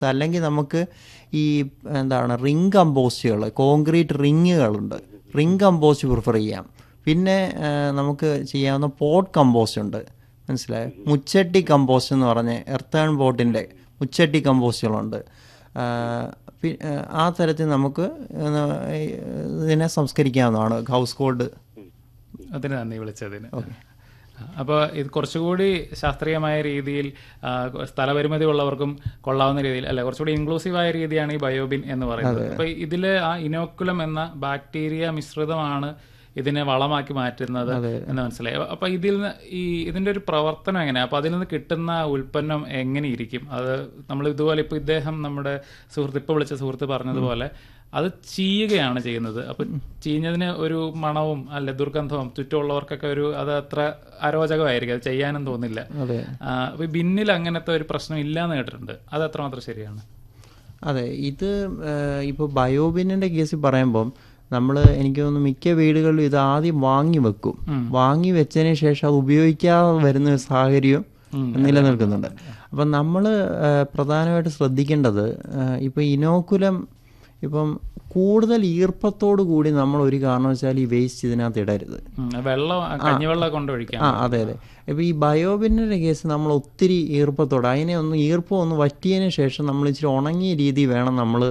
അല്ലെങ്കിൽ നമുക്ക് ഈ എന്താണ് റിംഗ് കമ്പോസ്റ്റുകൾ കോൺക്രീറ്റ് റിങ്ങുകളുണ്ട് റിംഗ് കമ്പോസ്റ്റ് പ്രിഫർ ചെയ്യാം പിന്നെ ആ, നമുക്ക് ചെയ്യാവുന്ന പോട്ട് കമ്പോസ്റ്റ് ഉണ്ട് മനസ്സിലായോ മുച്ചട്ടി കമ്പോസ്റ്റ് എന്ന് പറഞ്ഞ എർത്തേൺ പോട്ടിൻ്റെ മുച്ചട്ടി കമ്പോസ്റ്റുകളുണ്ട് ആ, പി- ആ, ആ തരത്തിൽ നമുക്ക് ആ, ഇതിനെ സംസ്കരിക്കാവുന്നതാണ് ഹൗസ് ഹോൾഡ് അതിന് നന്ദി വിളിച്ചതിന് അപ്പോൾ ഇത് കുറച്ചുകൂടി ശാസ്ത്രീയമായ രീതിയിൽ ആ, സ്ഥലപരിമിതി ഉള്ളവർക്കും കൊള്ളാവുന്ന രീതിയിൽ അല്ല കുറച്ചുകൂടി ഇൻക്ലൂസീവായ രീതിയാണ് ഈ ബയോബിൻ എന്ന് പറയുന്നത് അപ്പോൾ ഇതിൽ ആ ഇനോക്കുലം എന്ന ബാക്ടീരിയ മിശ്രിതമാണ് ഇതിനെ വളമാക്കി മാറ്റുന്നത് എന്ന് മനസ്സിലായി അപ്പൊ ഇതിൽ നിന്ന് ഈ ഇതിന്റെ ഒരു പ്രവർത്തനം എങ്ങനെയാ അപ്പൊ അതിൽ നിന്ന് കിട്ടുന്ന ഉൽപ്പന്നം എങ്ങനെ ഇരിക്കും അത് നമ്മൾ ഇതുപോലെ ഇപ്പൊ ഇദ്ദേഹം നമ്മുടെ സുഹൃത്ത് ഇപ്പൊ വിളിച്ച സുഹൃത്ത് പറഞ്ഞതുപോലെ അത് ചീയുകയാണ് ചെയ്യുന്നത് അപ്പൊ ചീഞ്ഞതിന് ഒരു മണവും അല്ല ദുർഗന്ധവും ചുറ്റുമുള്ളവർക്കൊക്കെ ഒരു അത് അത്ര അരോചകമായിരിക്കും അത് ചെയ്യാനും തോന്നില്ല അതെ ആ, അപ്പൊ ഈ ബിന്നിൽ അങ്ങനത്തെ ഒരു പ്രശ്നം ഇല്ലാന്ന് കേട്ടിട്ടുണ്ട് അത് അത്രമാത്രം ശരിയാണ് അതെ ഇത് ഇപ്പോൾ ബയോബിന്നിൻ്റെ കേസിൽ പറയുമ്പം നമ്മൾ എനിക്ക് തോന്നുന്നു മിക്ക വീടുകളിലും ഇത് ആദ്യം വാങ്ങി വെക്കും വാങ്ങി വെച്ചതിന് ശേഷം അത് ഉപയോഗിക്കാതെ വരുന്ന ഒരു സാഹചര്യം നിലനിൽക്കുന്നുണ്ട് അപ്പം നമ്മൾ പ്രധാനമായിട്ട് ശ്രദ്ധിക്കേണ്ടത് ഇപ്പോൾ ഇനോക്കുലം ഇപ്പം കൂടുതൽ ഈർപ്പത്തോടു കൂടി നമ്മൾ ഒരു കാരണവശാലും ഈ വേസ്റ്റ് ഇതിനകത്ത് ഇടരുത് ഉം, വെള്ളം കഞ്ഞിവെള്ളം കൊണ്ടൊഴിക്കാം ആ അതെ അതെ ഇപ്പോൾ ഈ ബയോബിൻ്റെ കേസ് നമ്മൾ ഒത്തിരി ഈർപ്പത്തോടെ അതിനെ ഒന്ന് ഈർപ്പം ഒന്ന് വറ്റിയതിന് ശേഷം നമ്മൾ ഇച്ചിരി ഉണങ്ങിയ രീതി വേണം നമ്മൾ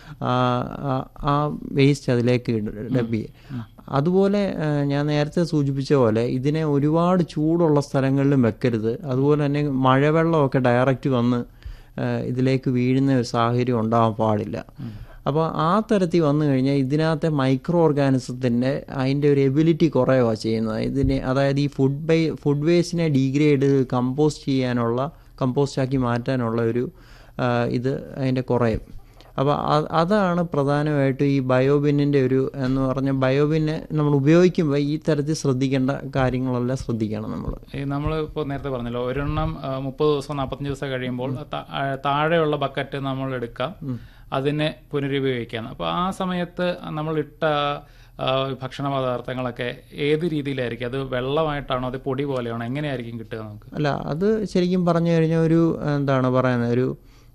ആ വേസ്റ്റ് അതിലേക്ക് ഡബ് ചെയ്യുക അതുപോലെ ആ, ഞാൻ നേരത്തെ സൂചിപ്പിച്ച പോലെ ഇതിനെ ഒരുപാട് ചൂടുള്ള സ്ഥലങ്ങളിലും വെക്കരുത് അതുപോലെ തന്നെ മഴവെള്ളമൊക്കെ ഡയറക്റ്റ് വന്ന് ആ, ഇതിലേക്ക് വീഴുന്ന ഒരു സാഹചര്യം ഉണ്ടാവാൻ പാടില്ല അപ്പോൾ ആ തരത്തിൽ വന്നു കഴിഞ്ഞാൽ ഇതിനകത്തെ മൈക്രോ ഓർഗാനിസത്തിൻ്റെ അതിൻ്റെ ഒരു എബിലിറ്റി കുറയുകയാണ് ചെയ്യുന്നത് ഇതിനെ അതായത് ഈ ഫുഡ് ബൈ ഫുഡ് വേസ്റ്റിനെ ഡീഗ്രേഡ് കമ്പോസ്റ്റ് ചെയ്യാനുള്ള കമ്പോസ്റ്റ് ആക്കി മാറ്റാനുള്ള ഒരു ആ, ഇത് അതിൻ്റെ കുറയും അപ്പോൾ അതാണ് പ്രധാനമായിട്ടും ഈ ബയോബിന്നിൻ്റെ ഒരു എന്ന് പറഞ്ഞ ബയോബിന്നെ നമ്മൾ ഉപയോഗിക്കുമ്പോൾ ഈ തരത്തിൽ ശ്രദ്ധിക്കേണ്ട കാര്യങ്ങളെല്ലാം ശ്രദ്ധിക്കണം നമ്മൾ ഈ നമ്മൾ ഇപ്പോൾ നേരത്തെ പറഞ്ഞല്ലോ ഒരെണ്ണം ആ, മുപ്പത് ദിവസം നാൽപ്പത്തഞ്ച് ദിവസം കഴിയുമ്പോൾ താ- ആ, താഴെയുള്ള ബക്കറ്റ് നമ്മൾ എടുക്കാം അതിനെ പുനരുപയോഗിക്കാം അപ്പോൾ ആ സമയത്ത് നമ്മൾ ഇട്ട ആ, ഭക്ഷണ പദാർത്ഥങ്ങളൊക്കെ ഏത് രീതിയിലായിരിക്കും അത് വെള്ളമായിട്ടാണോ അത് പൊടി പോലെയാണോ എങ്ങനെയായിരിക്കും കിട്ടുക നമുക്ക് അല്ല അത് ശരിക്കും പറഞ്ഞു കഴിഞ്ഞാൽ ഒരു എന്താണ് പറയുന്നത് ഒരു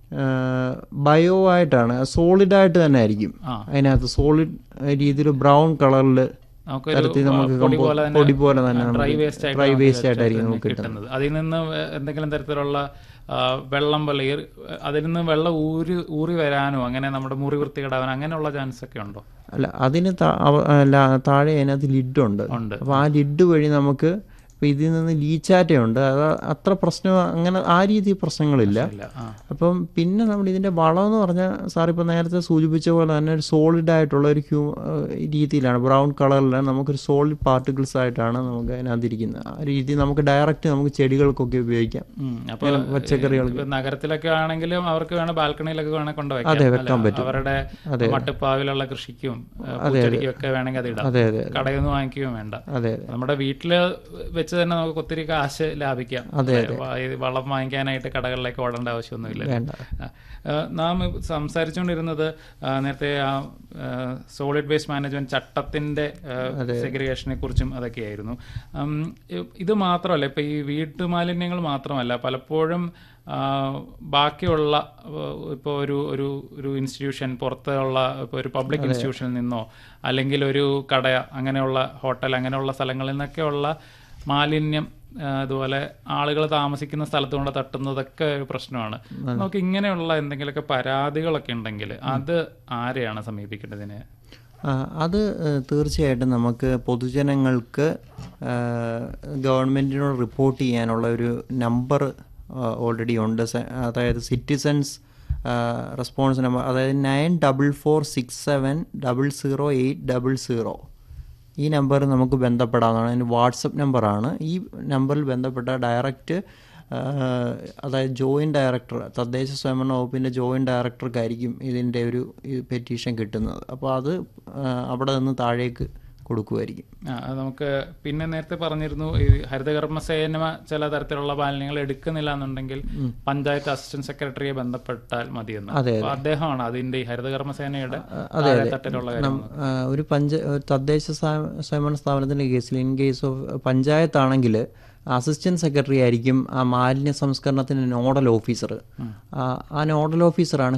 ബയോ ആയിട്ടാണ് സോളിഡായിട്ട് തന്നെ ആയിരിക്കും ആ. അതിനകത്ത് സോളിഡ് രീതിയിൽ ബ്രൗൺ കളറിൽ നമുക്കൊരു തരത്തിൽ നമുക്ക് പൊടി compo- പോലെ തന്നെ പൊടി പോലെ തന്നെ ഡ്രൈ നമുക്ക് വേസ്റ്റ് dry waste ആയിട്ടായിരിക്കും നമുക്ക് കിട്ടുന്നത് അതിൽ നിന്ന് എന്തെങ്കിലും തരത്തിലുള്ള ആ, വെള്ളം പോലെ ഈർ- അതിൽ നിന്ന് വെള്ളം ഊരി ഊറി വരാനോ അങ്ങനെ നമ്മുടെ മുറി വൃത്തികേടാവാനോ അങ്ങനെയുള്ള ചാൻസ് ഒക്കെ ഉണ്ടോ അല്ല അതിന് താ- അവ- അല്ല, താഴെ അതിനകത്ത് ലിഡുണ്ട് ഉണ്ട് അപ്പോൾ ആ ലിഡ് വഴി നമുക്ക് ഇപ്പം ഇതിൽ നിന്ന് ലീച്ചാറ്റയുണ്ട് അത് അത്ര പ്രശ്നം അങ്ങനെ ആ രീതി പ്രശ്നങ്ങളില്ല ഇല്ല ആ അപ്പം പിന്നെ നമ്മൾ ഇതിൻ്റെ വളം എന്ന് പറഞ്ഞാൽ സാർ ഇപ്പോൾ നേരത്തെ സൂചിപ്പിച്ച പോലെ തന്നെ ഒരു സോളിഡ് ആയിട്ടുള്ള ഒരു ക്യൂ രീതിയിലാണ് ബ്രൗൺ കളറിലാണ് നമുക്കൊരു സോളിഡ് പാർട്ടിക്കിൾസ് ആയിട്ടാണ് നമുക്ക് അതിനകത്ത് ഇരിക്കുന്നത് ആ രീതി നമുക്ക് ഡയറക്റ്റ് നമുക്ക് ചെടികൾക്കൊക്കെ ഉപയോഗിക്കാം ഉം. അപ്പൊ പച്ചക്കറികൾക്ക് ഇപ്പൊ നഗരത്തിലൊക്കെ ആണെങ്കിലും അവർക്ക് വേണം ബാൽക്കണിയിലൊക്കെ വേണേൽ അതെ, കൊണ്ടുവയ്ക്കാം വെക്കാൻ അല്ല, പറ്റും. അവരുടെ മട്ടുപ്പാവിലുള്ള കൃഷിക്കും ഏ, പൂച്ചെടിക്കും ഒക്കെ വേണമെങ്കിൽ അത് ഇടാം അതെ അതെ കടയിൽ നിന്ന് വാങ്ങിക്കുകയും വേണ്ട അതെ നമ്മുടെ വീട്ടില് വെച്ച് തന്നെ നമുക്ക് ഒത്തിരി കാശ് ലാഭിക്കാം അല്ലേ? വ- ഈ വളം വാങ്ങിക്കാനായിട്ട് കടകളിലേക്ക് ഓടേണ്ട ആവശ്യമൊന്നുമില്ല വേണ്ട ആ, ആ, നാം സംസാരിച്ചുകൊണ്ടിരുന്നത് ആ, നേരത്തെ ആ സോളിഡ് വേസ്റ്റ് മാനേജ്മെന്റ് ചട്ടത്തിന്റെ സെഗ്രിഗേഷനെ കുറിച്ചും അതൊക്കെയായിരുന്നു ഉം, ഇ- ഇത് മാത്രമല്ല ഇപ്പൊ ഈ വീട്ടുമാലിന്യങ്ങൾ മാത്രമല്ല പലപ്പോഴും ആ, ബാക്കിയുള്ള ഇപ്പോൾ ഒരു ഒരു ഒരു ഇൻസ്റ്റിറ്റ്യൂഷൻ പുറത്തുള്ള ഇപ്പോൾ ഒരു പബ്ലിക് ഇൻസ്റ്റിറ്റ്യൂഷനിൽ നിന്നോ അല്ലെങ്കിൽ ഒരു കട അങ്ങനെയുള്ള ഹോട്ടൽ അങ്ങനെയുള്ള സ്ഥലങ്ങളിൽ നിന്നൊക്കെയുള്ള മാലിന്യം ആ, അതുപോലെ ആളുകൾ താമസിക്കുന്ന സ്ഥലത്ത് കൊണ്ട് തട്ടുന്നതൊക്കെ ഒരു പ്രശ്നമാണ് നമുക്ക് ഇങ്ങനെയുള്ള എന്തെങ്കിലുമൊക്കെ പരാതികളൊക്കെ ഉണ്ടെങ്കിൽ അത് ആരെയാണ് സമീപിക്കേണ്ടതിന് ആ, അത് ഏഹ്, തീർച്ചയായിട്ടും നമുക്ക് പൊതുജനങ്ങൾക്ക് ഗവൺമെൻറ്റിനോട് റിപ്പോർട്ട് ചെയ്യാനുള്ള ഒരു നമ്പർ ഓൾറെഡി ഉണ്ട് സ- അതായത് സിറ്റിസൺസ് റെസ്പോൺസ് നമ്പർ അതായത് nine double four six seven double zero eight double zero ഈ നമ്പർ നമുക്ക് ബന്ധപ്പെടാവുന്നതാണ് അതിന് വാട്സപ്പ് നമ്പറാണ് ഈ നമ്പറിൽ ബന്ധപ്പെട്ട ഡയറക്റ്റ് അതായത് ജോയിൻറ്റ് ഡയറക്ടർ തദ്ദേശ സ്വയംഭരണ വകുപ്പിൻ്റെ ജോയിൻറ്റ് ഡയറക്ടർക്കായിരിക്കും ഇതിൻ്റെ ഒരു പെറ്റീഷൻ കിട്ടുന്നത് അപ്പോൾ അത് ആ, അവിടെ നിന്ന് താഴേക്ക് കൊടുക്കുമായിരിക്കും ആ, അത് നമുക്ക് പിന്നെ നേരത്തെ പറഞ്ഞിരുന്നു ഈ ഹരിതകർമ്മസേന ചില തരത്തിലുള്ള മാലിന്യങ്ങൾ എടുക്കുന്നില്ല എന്നുണ്ടെങ്കിൽ പഞ്ചായത്ത് അസിസ്റ്റന്റ് സെക്രട്ടറിയെ ബന്ധപ്പെട്ടാൽ മതിയെന്ന് അപ്പൊ അദ്ദേഹമാണ് അതിന്റെ ഈ ഹരിതകർമ്മസേനയുടെ തട്ടിലുള്ള കാര്യം ആ, ഒരു പഞ്ച ഒരു തദ്ദേശ സ്ഥാ- സ്വയംഭരണ സ്ഥാപനത്തിൻ്റെ കേസിൽ ഇൻ കേസ് ഓഫ് പഞ്ചായത്താണെങ്കിൽ അസിസ്റ്റന്റ് സെക്രട്ടറി ആയിരിക്കും ആ മാലിന്യ സംസ്കരണത്തിന് നോഡൽ ഓഫീസർ ആ നോഡൽ ഓഫീസറാണ്